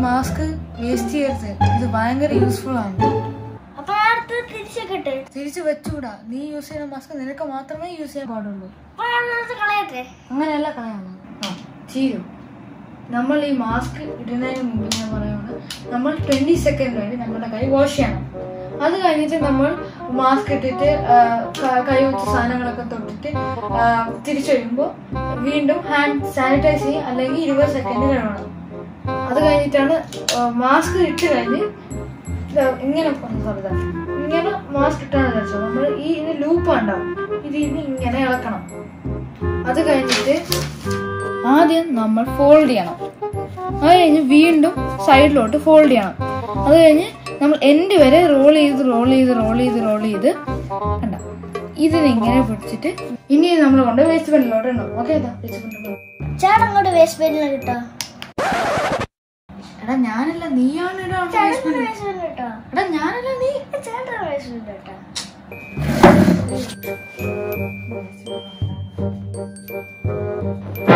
mask waste ചെയ്യരുത് ഇത് ഭയങ്കര യൂസ്ഫുൾ ആണ് അപ്പൊ ഞാൻ അടുത്ത് തിരിച്ചൊക്കെ ഇട്ട് തിരിച്ചു വെച്ചുകൂടാ നീ യൂസ് ചെയ്യുന്ന മാസ്ക് നിനക്ക് മാത്രമേ യൂസ് ചെയ്യാൻ പാടുള്ളൂ അപ്പൊ ഞാൻ അടുത്ത് കളയട്ടെ അങ്ങനെയല്ല കളയണം ആ ചീരു നമ്മൾ ഈ മാസ്ക് ഇടുന്നതിന് മുമ്പ് ഞാൻ പറയുന്നത് നമ്മൾ ട്വന്റി സെക്കൻഡ് വേണ്ടി നമ്മുടെ കൈ വാഷ് ചെയ്യണം അത് കഴിഞ്ഞിട്ട് നമ്മൾ മാസ്ക് ഇട്ടിട്ട് ആ, ക- കൈ വെച്ച സാധനങ്ങളൊക്കെ തൊട്ടിട്ട് ആ, തിരിച്ചു വരുമ്പോൾ വീണ്ടും ഹാൻഡ് സാനിറ്റൈസ് ചെയ്യും അല്ലെങ്കിൽ ഇരുപത് സെക്കൻഡ് കഴുകണം അത് കഴിഞ്ഞിട്ടാണ് മാസ്ക് ഇട്ട് കഴിഞ്ഞ് ഇതാ ഇങ്ങനെ പറഞ്ഞത് ഇങ്ങനെ മാസ്ക് ഇട്ടാണ് ധരിച്ചത് നമ്മൾ ഈ ഇത് ലൂപ്പ് ഉണ്ടാവും ഇത് ഇത് ഇങ്ങനെ ഇളക്കണം അത് കഴിഞ്ഞിട്ട് ആദ്യം നമ്മൾ ഫോൾഡ് ചെയ്യണം അത് കഴിഞ്ഞ് വീണ്ടും സൈഡിലോട്ട് ഫോൾഡ് ചെയ്യണം അത് കഴിഞ്ഞ് നമ്മൾ എൻഡ് വരെ റോൾ ചെയ്ത് റോൾ ചെയ്ത് റോൾ ചെയ്ത് റോൾ ചെയ്ത് കണ്ട ഇതിനിങ്ങനെ പിടിച്ചിട്ട് ഇനി നമ്മൾ കൊണ്ട് വേസ്റ്റ് ബണ്ടിലോട്ട് ഇടണം ഓക്കെ വേസ്റ്റ് ബണ്ടിലോട്ട് ചേട്ടൻ അങ്ങോട്ട് വേസ്റ്റ് ബെല്ലിന് കിട്ടോ എടാ ഞാനല്ല നീയാണ് ഇടാൻ വേസ്റ്റ് ചേട്ടൻ ബണ്ടിൽ വേസ്റ്റ് ബെല്ലിന് കിട്ടോ എടാ ഞാനല്ല നീ ചേട്ടൻ വേസ്റ്റ് ബെല്ലിന് കേട്ടോ ആ